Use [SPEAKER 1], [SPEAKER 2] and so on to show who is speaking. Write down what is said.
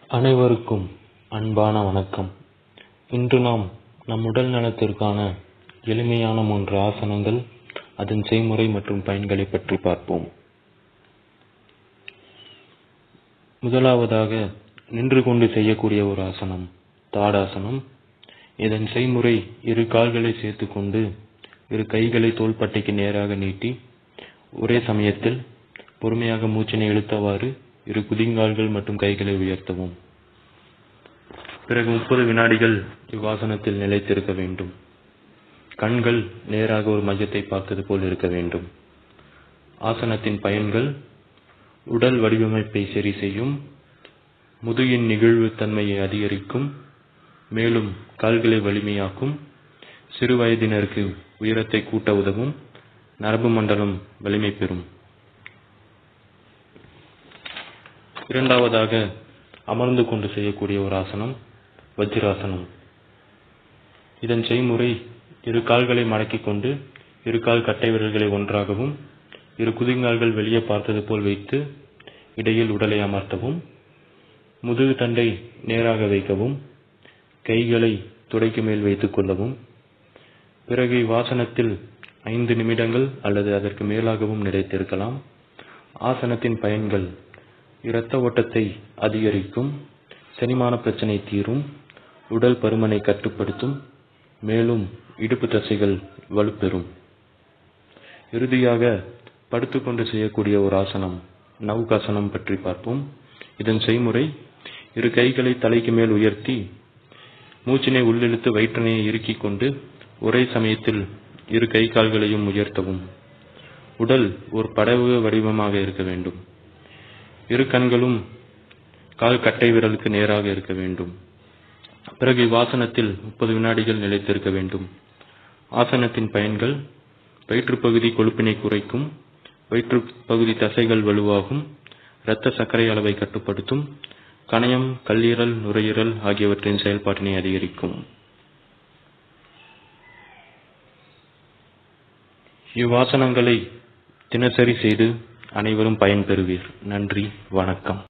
[SPEAKER 1] அனைவருக்கும் அன்பான வணக்கம் இன்று நாம் நம் உடல் நலத்திற்கான எளிமையான மூன்று ஆசனங்கள் அதன் செய்முறை மற்றும் பயன்களை பற்றி பார்ப்போம் முதலாவதாக நின்று கொண்டு செய்யக்கூடிய ஒரு ஆசனம் தாடாசனம் இதன் செய்முறை இரு கால்களை சேர்த்துக் கொண்டு இரு கைகளை தோள்பட்டைக்கு நேராக நீட்டி ஒரே சமயத்தில் பொறுமையாக மூச்சினை இழுத்தவாறு இரு குதிங்கால்கள் மற்றும் கைகளை உயர்த்தவும் பிறகு முப்பது வினாடிகள் இவ்வாசனத்தில் நிலைத்திருக்க வேண்டும் கண்கள் நேராக ஒரு மையத்தை பார்ப்பது போல் இருக்க வேண்டும் ஆசனத்தின் பயன்கள் உடல் வடிவமைப்பை சரி செய்யும் முதுகின் நெகிழ்வுத்தன்மையை அதிகரிக்கும் மேலும் கால்களை வலிமையாக்கும் சிறு வயதினருக்கு உயரத்தை கூட்ட உதவும் நரம்பு மண்டலம் வலிமை பெறும் இரண்டாவதாக அமர்ந்து கொண்டு செய்யக்கூடிய ஒரு ஆசனம் வஜ்ராசனம் இதன் செய்முறை இரு கால்களை மடக்கிக் கொண்டு இரு கால் கட்டை விரல்களை ஒன்றாகவும் இரு குதிங்கால்கள் வெளியே பார்த்தது போல் வைத்து இடையில் உடலை அமர்த்தவும் முதுகு தண்டை நேராக வைக்கவும் கைகளை துடைக்கு மேல் வைத்துக் கொள்ளவும் பிறகு இவ்வாசனத்தில் ஐந்து நிமிடங்கள் அல்லது அதற்கு மேலாகவும் நிலைத்திருக்கலாம் ஆசனத்தின் பயன்கள் இரத்த ஓட்டத்தை அதிகரிக்கும் செரிமான பிரச்சனை தீரும் உடல் பருமனை கட்டுப்படுத்தும் மேலும் இடுப்பு தசைகள் வலுப்பெறும் இறுதியாக படுத்துக்கொண்டு செய்யக்கூடிய ஒரு ஆசனம் நவுகாசனம் பற்றி பார்ப்போம் இதன் செய்முறை இரு கைகளை தலைக்கு மேல் உயர்த்தி மூச்சினை உள்ளிழுத்து வயிற்றினை இறுக்கிக் கொண்டு ஒரே சமயத்தில் இரு கை கால்களையும் உயர்த்தவும் உடல் ஒரு படகு வடிவமாக இருக்க வேண்டும் இரு கண்களும் கால் கட்டை விரலுக்கு நேராக இருக்க வேண்டும் பிறகு இவ்வாசனத்தில் முப்பது வினாடிகள் நிலைத்திருக்க வேண்டும் ஆசனத்தின் பயன்கள் வயிற்றுப்பகுதி கொழுப்பினை குறைக்கும் வயிற்று பகுதி தசைகள் வலுவாகும் இரத்த சர்க்கரை அளவை கட்டுப்படுத்தும் கணையம் கல்லீரல் நுரையீரல் ஆகியவற்றின் செயல்பாட்டினை அதிகரிக்கும் இவ்வாசனங்களை தினசரி செய்து அனைவரும் பயன்பெறுவீர் நன்றி வணக்கம்